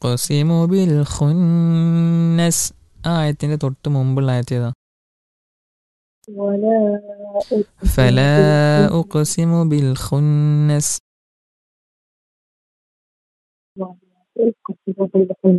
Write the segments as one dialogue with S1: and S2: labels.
S1: ഉഖ്സിമു bill ഖുന്നസ് ആ ആയത്തിന്റെ തൊട്ട് മുമ്പുള്ള ആയത്ത് ഏതാ
S2: ولا
S1: ഫലാ ഉഖ്സിമു ബിൽ ഖുന്നസ്
S2: أقسم بالخنس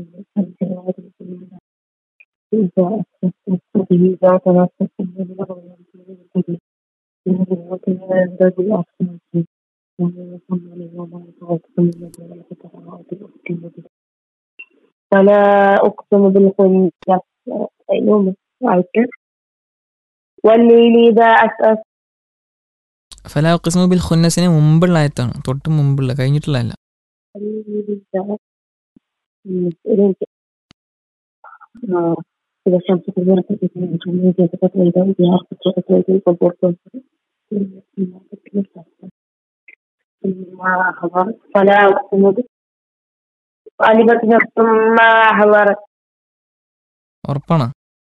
S2: إذا أسست به ذات نفس من لغو ينبغي وكان ينبغي الأخنس ومن يصمم وما يتوكل من الملائكة أقسم به فلا أقسم بالخنس يوم عيك والليل إذا أسأس
S1: ഫലാ ഉഖ്സിമു ബിൽ ഖുന്നസിന് മുമ്പുള്ള ആയത്താണ് തൊട്ട് മുമ്പുള്ള കഴിഞ്ഞിട്ടുള്ള അല്ല
S2: والليل إذا أسأس آه. إذا الشمس كورت إذا النجوم انكسفت وإذا البحار فجرت وإذا القبور كنفت فلا أقسم به غالبة نفس ما حضرت
S1: ഉറപ്പാണ്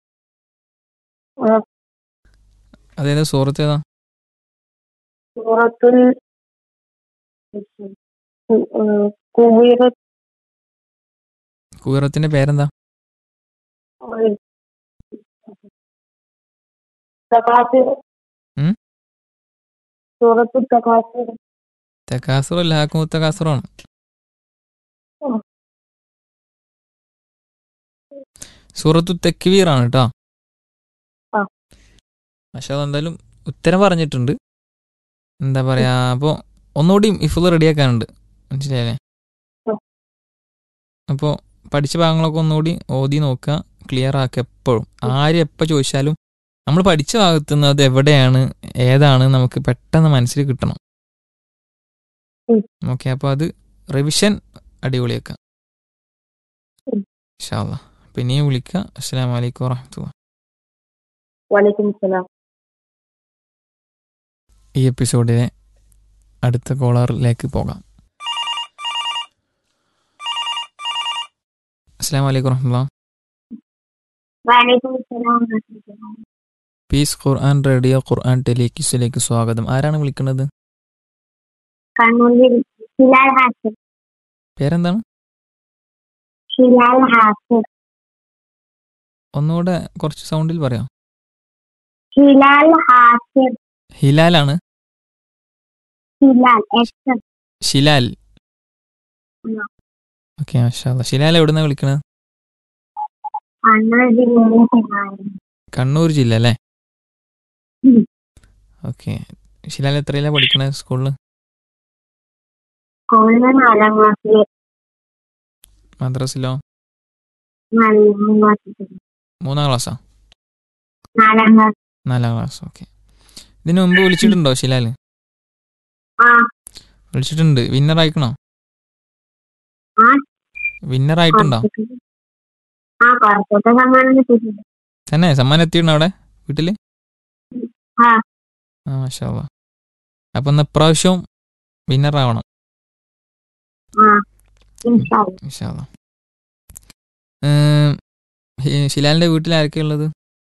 S2: آه.
S1: അതേതാ സൂറത്ത് ഏതാ
S2: سورة ال آه، كورت
S1: കൂറത്തിന്റെ പേരെന്താ
S2: تكاثر
S1: ഉം?
S2: سورة التكاثر
S1: തെക്കാസുറ ലാക്കും തെക്കാസുറാണ്
S2: ഉം.
S1: സൂറത്തു തെക്വീർ ആണ് കേട്ടോ
S2: ആ.
S1: പക്ഷെ അതെന്തായാലും ഉത്തരം പറഞ്ഞിട്ടുണ്ട് എന്താ പറയാ അപ്പോൾ ഒന്നുകൂടി ഇഫുൾ റെഡിയാക്കാനുണ്ട് മനസ്സിലായല്ലേ
S2: ഉം.
S1: അപ്പോൾ പഠിച്ച ഭാഗങ്ങളൊക്കെ ഒന്നുകൂടി ഓതി നോക്കുക ക്ലിയർ ആക്കുക എപ്പോഴും ആര് എപ്പോൾ ചോദിച്ചാലും നമ്മൾ പഠിച്ച ഭാഗത്തുനിന്ന് അത് എവിടെയാണ് ഏതാണ് നമുക്ക് പെട്ടെന്ന് മനസ്സിൽ കിട്ടണം
S2: ഉം.
S1: ഓക്കെ അപ്പോൾ അത് റിവിഷൻ അടിപൊളിയാക്കാം
S2: ഉം.
S1: ഇൻഷാല്ല പിന്നെയും വിളിക്കുക അസ്സാം വലൈക്കും വാഹമത്തുള്ള
S2: وعليكم السلام
S1: ഈ എപ്പിസോഡിലെ അടുത്ത കോളറിലേക്ക് പോകാം അസ്സാം വലൈക്കും വറഹമുല്ല
S2: وعليكم السلام ورحمة الله
S1: പീസ് ഖുർആൻ റേഡിയോ ഖുർആൻ ടെലിക്യൂസിലേക്ക് സ്വാഗതം ആരാണ് വിളിക്കുന്നത്
S2: കണ്ണൂരിൽ ഹിലാൽ ഹാസിർ
S1: പേരെന്താണ്
S2: ഹിലാൽ ഹാസിർ
S1: ഒന്നുകൂടെ കുറച്ച് സൗണ്ടിൽ പറയാം
S2: ഹിലാൽ ഹാസിർ
S1: ഹിലാലാണ്
S2: ഹിലാൽ എസ്
S1: ഷിലാൽ
S2: ഉം.
S1: ഓക്കെ മാഷാല്ല ഷിലാൽ എവിടുന്നാ വിളിക്കണത്
S2: കണ്ണൂർ ജില്ലയിലെ ചെങ്ങാനം
S1: കണ്ണൂർ ജില്ല അല്ലേ
S2: ഉം.
S1: ഓക്കെ ഷിലാൽ എത്രയിലാണ് പഠിക്കണത് സ്കൂളിൽ
S2: സ്കൂളിൽ നാലാം ക്ലാസ്സിൽ
S1: മദ്രസിലോ
S2: നാലാം ക്ലാസ്സിൽ
S1: മൂന്നാം ക്ലാസ്സാ
S2: നാലാം ക്ലാസ്
S1: നാലാം ക്ലാസ് ഓക്കെ ഇതിനു മുമ്പ് വിളിച്ചിട്ടുണ്ടോ ഷിലാൽ
S2: ആ
S1: വിളിച്ചിട്ടുണ്ട് വിന്നർ ആയിക്കണോ
S2: ആ.
S1: വിന്നർ ആയിട്ടുണ്ടോ
S2: കുറച്ചൊക്കെ ആ കുറച്ചൊക്കെ സമ്മാനം കിട്ടിയിട്ടുണ്ട്
S1: തന്നെ സമ്മാനം എത്തിയിട്ടുണ്ടോ അവിടെ വീട്ടില്
S2: ആ.
S1: ആ മാഷാ അപ്പൊ ഇന്ന് ഇപ്രാവശ്യവും വിന്നർ ആവണം
S2: ആ ഇൻഷാ അല്ലാ.
S1: ഇൻഷാല്ലാ. ഏം, ഹി- ഷിലാലിന്റെ വീട്ടിൽ ആരൊക്കെയാ ഉള്ളത്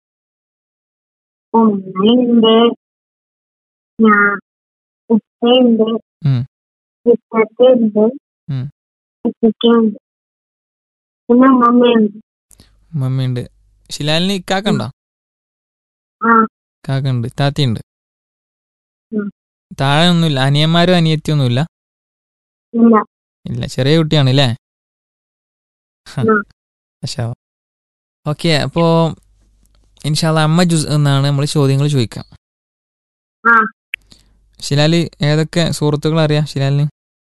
S2: ഉമ്മയുണ്ട് ഞാൻ ഉപ്പയുണ്ട്
S1: ഉം.
S2: ഉപ്പയുണ്ട്
S1: ഉം.
S2: ഉപ്പയ്ക്കുണ്ട് പിന്നെ ഉമ്മയുണ്ട്
S1: മമ്മിയുണ്ട് ഷിലാലിന് ഇക്കാക്കുണ്ടോ
S2: ആ
S1: കാക്കുണ്ട് താത്തിയുണ്ട്
S2: ഉം.
S1: താഴെ ഒന്നുമില്ല അനിയന്മാരും അനിയത്തിയൊന്നുമില്ല
S2: ഇല്ല
S1: ഇല്ല ചെറിയ കുട്ടിയാണ് അല്ലേ
S2: ഉം.
S1: ഓക്കെ അപ്പോ ഇൻഷാല്ല അമ്മ ജുസ് എന്നാണ് നമ്മൾ ചോദ്യങ്ങൾ ചോദിക്കാം
S2: ആ.
S1: ഷിലാല് ഏതൊക്കെ സുഹൃത്തുക്കൾ അറിയാം ഷിലാലിന്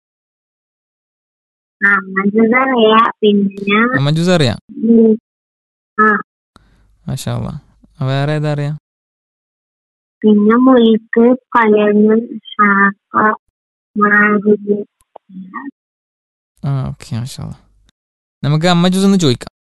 S2: ആ മനസ്സിലറിയാ പിന്നെ
S1: അമ്മ ജുസ് അറിയാം
S2: ഉം,
S1: മാഷാല്ല വേറെ ഏതാ അറിയാം
S2: പിന്നെ മുയിക്ക് കലങ്ങ് ഷാക്ക മാരില്
S1: ആ ഓക്കെ മാഷാല്ല നമുക്ക് അമ്മ ജുസ് ഒന്ന് ചോദിക്കാം